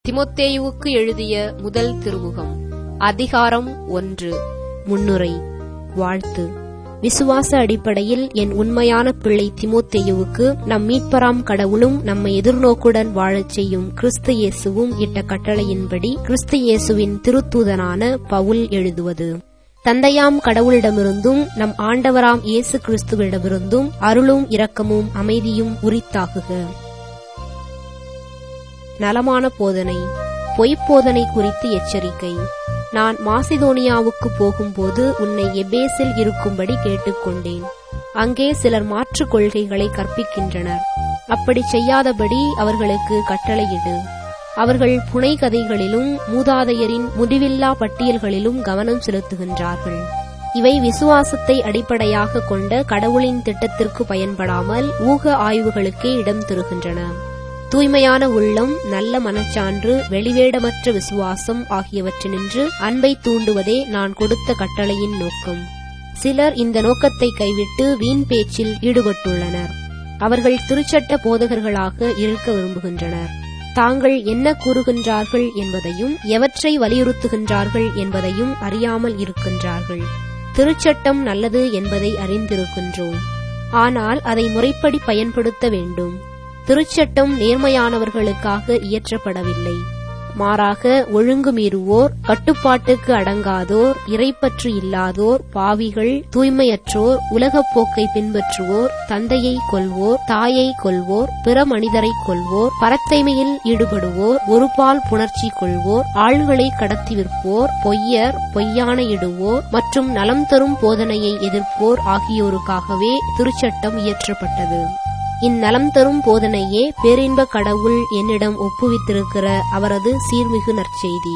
திமோத்தேயுவுக்கு எழுதிய முதல் திருமுகம் அதிகாரம் ஒன்று முன்னுரை வாழ்த்து விசுவாச அடிப்படையில் என் உண்மையான பிள்ளை திமோத்தேயுவுக்கு நம் மீட்பராம் கடவுளும் நம்மை எதிர்நோக்குடன் வாழச் செய்யும் கிறிஸ்து இயேசுவும் இட்ட கட்டளையின்படி கிறிஸ்து இயேசுவின் திருத்தூதனான பவுல் எழுதுவது தந்தையாம் கடவுளிடமிருந்தும் நம் ஆண்டவராம் இயேசு கிறிஸ்துவிடமிருந்தும் அருளும் இரக்கமும் அமைதியும் உரித்தாகுக நலமான போதனை பொய்ப்போதனை குறித்து எச்சரிக்கை நான் மாசிதோனியாவுக்கு போகும்போது உன்னை எபேஸில் இருக்கும்படி கேட்டுக்கொண்டேன் அங்கே சிலர் மாற்றுக் கொள்கைகளை கற்பிக்கின்றனர் அப்படி செய்யாதபடி அவர்களுக்கு கட்டளையிடு அவர்கள் புனை கதைகளிலும் மூதாதையரின் முடிவில்லா பட்டியல்களிலும் கவனம் செலுத்துகின்றார்கள் இவை விசுவாசத்தை அடிப்படையாக கொண்ட கடவுளின் திட்டத்திற்கு பயன்படாமல் ஊக ஆய்வுகளுக்கே இடம் தருகின்றன தூய்மையான உள்ளம் நல்ல மனச்சான்று வெளிவேடமற்ற விசுவாசம் ஆகியவற்றினின்று அன்பை தூண்டுவதே நான் கொடுத்த கட்டளையின் நோக்கம் சிலர் இந்த நோக்கத்தை கைவிட்டு வீண் பேச்சில் ஈடுபட்டுள்ளனர் அவர்கள் திருச்சட்ட போதகர்களாக இருக்க விரும்புகின்றனர் தாங்கள் என்ன கூறுகின்றார்கள் என்பதையும் எவற்றை வலியுறுத்துகின்றார்கள் என்பதையும் அறியாமல் இருக்கின்றார்கள் திருச்சட்டம் நல்லது என்பதை அறிந்திருக்கின்றோம் ஆனால் அதை முறைப்படி பயன்படுத்த வேண்டும் திருச்சட்டம் நேர்மையானவர்களுக்காக இயற்றப்படவில்லை மாறாக ஒழுங்கு மீறுவோர் கட்டுப்பாட்டுக்கு அடங்காதோர் இறைப்பற்று இல்லாதோர் பாவிகள் தூய்மையற்றோர் உலகப் போக்கை பின்பற்றுவோர் தந்தையை கொல்வோர் தாயை கொல்வோர் பிற மனிதரை கொல்வோர் பரத்தைமையில் ஈடுபடுவோர் ஒருபால் புணர்ச்சி கொள்வோர் ஆள்களை கடத்தி விற்போர் பொய்யர் பொய்யான இடுவோர் மற்றும் நலம் தரும் போதனையை எதிர்ப்போர் ஆகியோருக்காகவே திருச்சட்டம் இயற்றப்பட்டது இந்நலம் தரும் போதனையே பேரின்ப கடவுள் என்னிடம் ஒப்புவித்திருக்கிற அவரது சீர்மிகு நற்செய்தி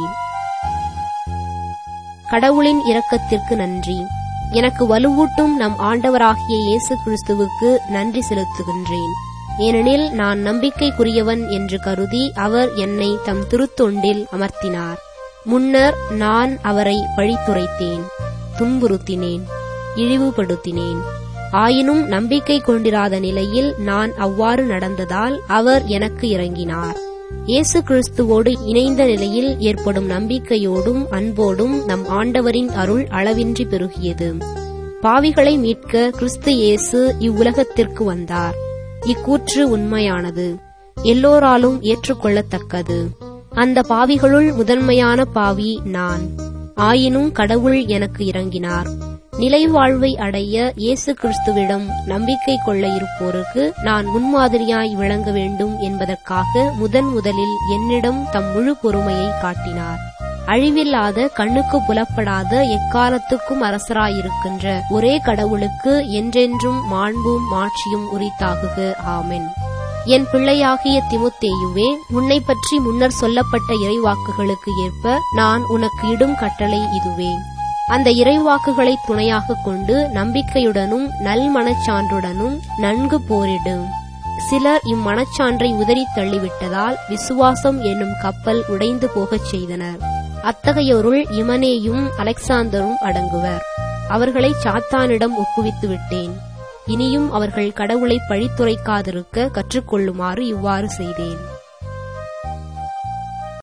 கடவுளின் இரக்கத்திற்கு நன்றி எனக்கு வலுவூட்டும் நம் ஆண்டவராகிய இயேசு கிறிஸ்துவுக்கு நன்றி செலுத்துகின்றேன் ஏனெனில் நான் நம்பிக்கைக்குரியவன் என்று கருதி அவர் என்னை தம் திருத்தொண்டில் அமர்த்தினார் முன்னர் நான் அவரை பழித்துரைத்தேன் துன்புறுத்தினேன் இழிவுபடுத்தினேன் ஆயினும் நம்பிக்கை கொண்டிராத நிலையில் நான் அவ்வாறு நடந்ததால் அவர் எனக்கு இறங்கினார் இயேசு கிறிஸ்துவோடு இணைந்த நிலையில் ஏற்படும் நம்பிக்கையோடும் அன்போடும் நம் ஆண்டவரின் அருள் அளவின்றி பெருகியது பாவிகளை மீட்க கிறிஸ்து இயேசு இவ்வுலகத்திற்கு வந்தார் இக்கூற்று உண்மையானது எல்லோராலும் ஏற்றுக்கொள்ளத்தக்கது அந்த பாவிகளுள் முதன்மையான பாவி நான் ஆயினும் கடவுள் எனக்கு இறங்கினார் நிலைவாழ்வை அடைய இயேசு கிறிஸ்துவிடம் நம்பிக்கை கொள்ள இருப்போருக்கு நான் முன்மாதிரியாய் விளங்க வேண்டும் என்பதற்காக முதன் முதலில் என்னிடம் தம் முழு பொறுமையை காட்டினார் அழிவில்லாத கண்ணுக்கு புலப்படாத எக்காலத்துக்கும் அரசராயிருக்கின்ற ஒரே கடவுளுக்கு என்றென்றும் மாண்பும் மாட்சியும் உரித்தாகுக ஆமென் என் பிள்ளையாகிய திமுத்தேயுவே உன்னை பற்றி முன்னர் சொல்லப்பட்ட இறைவாக்குகளுக்கு ஏற்ப நான் உனக்கு இடும் கட்டளை இதுவே அந்த இறைவாக்குகளை துணையாக கொண்டு நம்பிக்கையுடனும் நல் மனச்சான்றுடனும் நன்கு போரிடு சிலர் இம்மனச்சான்றை உதறி தள்ளிவிட்டதால் விசுவாசம் என்னும் கப்பல் உடைந்து போகச் செய்தனர் அத்தகையோருள் இமனேயும் அலெக்சாந்தரும் அடங்குவர் அவர்களை சாத்தானிடம் ஒப்புவித்து விட்டேன் இனியும் அவர்கள் கடவுளை பழித்துரைக்காதிருக்க கற்றுக்கொள்ளுமாறு இவ்வாறு செய்தேன்